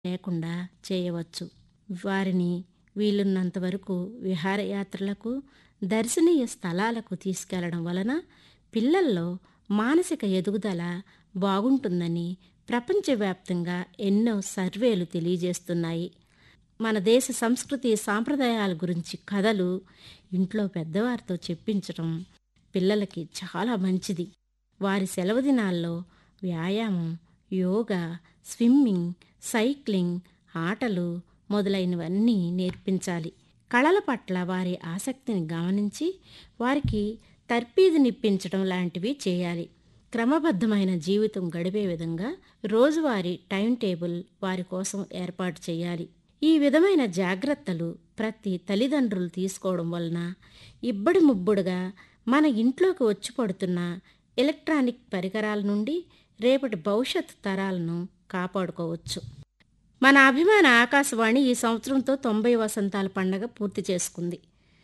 లేకుండా చేయవచ్చు వారిని వీలున్నంత వరకు విహారయాత్రలకు దర్శనీయ స్థలాలకు తీసుకెళ్లడం వలన పిల్లల్లో మానసిక ఎదుగుదల బాగుంటుందని ప్రపంచవ్యాప్తంగా ఎన్నో సర్వేలు తెలియజేస్తున్నాయి మన దేశ సంస్కృతి సాంప్రదాయాల గురించి కథలు ఇంట్లో పెద్దవారితో చెప్పించడం పిల్లలకి చాలా మంచిది వారి సెలవు దినాల్లో వ్యాయామం యోగా స్విమ్మింగ్ సైక్లింగ్ ఆటలు మొదలైనవన్నీ నేర్పించాలి కళల పట్ల వారి ఆసక్తిని గమనించి వారికి తర్పీదునిప్పించడం లాంటివి చేయాలి క్రమబద్ధమైన జీవితం గడిపే విధంగా రోజువారీ టైం టేబుల్ వారి కోసం ఏర్పాటు చేయాలి ఈ విధమైన జాగ్రత్తలు ప్రతి తల్లిదండ్రులు తీసుకోవడం వలన ఇబ్బడి ముబ్బుడుగా మన ఇంట్లోకి వచ్చి పడుతున్న ఎలక్ట్రానిక్ పరికరాల నుండి రేపటి భవిష్యత్ తరాలను కాపాడుకోవచ్చు మన అభిమాన ఆకాశవాణి ఈ సంవత్సరంతో తొంభై వసంతాల పండగ పూర్తి చేసుకుంది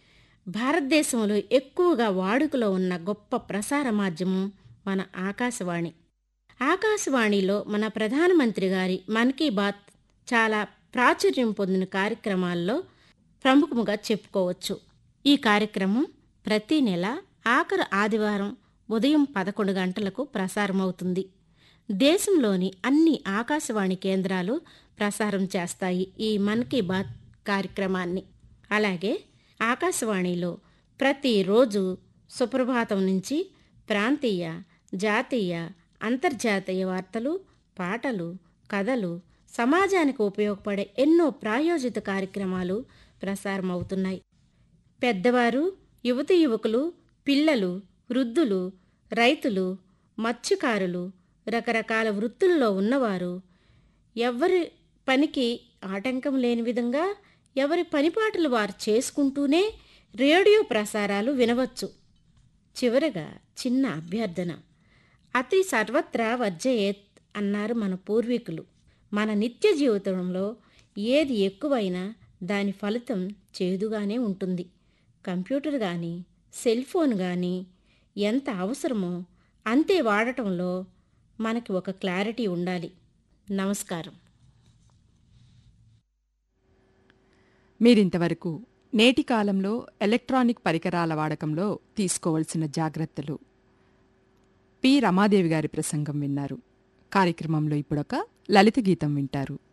భారతదేశంలో ఎక్కువగా వాడుకలో ఉన్న గొప్ప ప్రసార మాధ్యమం మన ఆకాశవాణి ఆకాశవాణిలో మన ప్రధానమంత్రి గారి మన్ కీ బాత్ చాలా ప్రాచుర్యం పొందిన కార్యక్రమాల్లో ప్రముఖముగా చెప్పుకోవచ్చు ఈ కార్యక్రమం ప్రతి నెల ఆఖరు ఆదివారం ఉదయం పదకొండు గంటలకు ప్రసారమవుతుంది దేశంలోని అన్ని ఆకాశవాణి కేంద్రాలు ప్రసారం చేస్తాయి ఈ మన్ కీ బాత్ కార్యక్రమాన్ని అలాగే ఆకాశవాణిలో ప్రతిరోజు సుప్రభాతం నుంచి ప్రాంతీయ జాతీయ అంతర్జాతీయ వార్తలు పాటలు కథలు సమాజానికి ఉపయోగపడే ఎన్నో ప్రాయోజిత కార్యక్రమాలు ప్రసారమవుతున్నాయి పెద్దవారు యువతి యువకులు పిల్లలు వృద్ధులు రైతులు మత్స్యకారులు రకరకాల వృత్తుల్లో ఉన్నవారు ఎవరి పనికి ఆటంకం లేని విధంగా ఎవరి పనిపాటలు వారు చేసుకుంటూనే రేడియో ప్రసారాలు వినవచ్చు చివరగా చిన్న అభ్యర్థన అతి సర్వత్రా వర్జయేత్ అన్నారు మన పూర్వీకులు మన నిత్య జీవితంలో ఏది ఎక్కువైనా దాని ఫలితం చేదుగానే ఉంటుంది కంప్యూటర్ కానీ సెల్ ఫోన్ కానీ ఎంత అవసరమో అంతే వాడటంలో మనకి ఒక క్లారిటీ ఉండాలి నమస్కారం మీరింతవరకు నేటి కాలంలో ఎలక్ట్రానిక్ పరికరాల వాడకంలో తీసుకోవలసిన జాగ్రత్తలు పి రమాదేవి గారి ప్రసంగం విన్నారు కార్యక్రమంలో ఇప్పుడొక లలిత గీతం వింటారు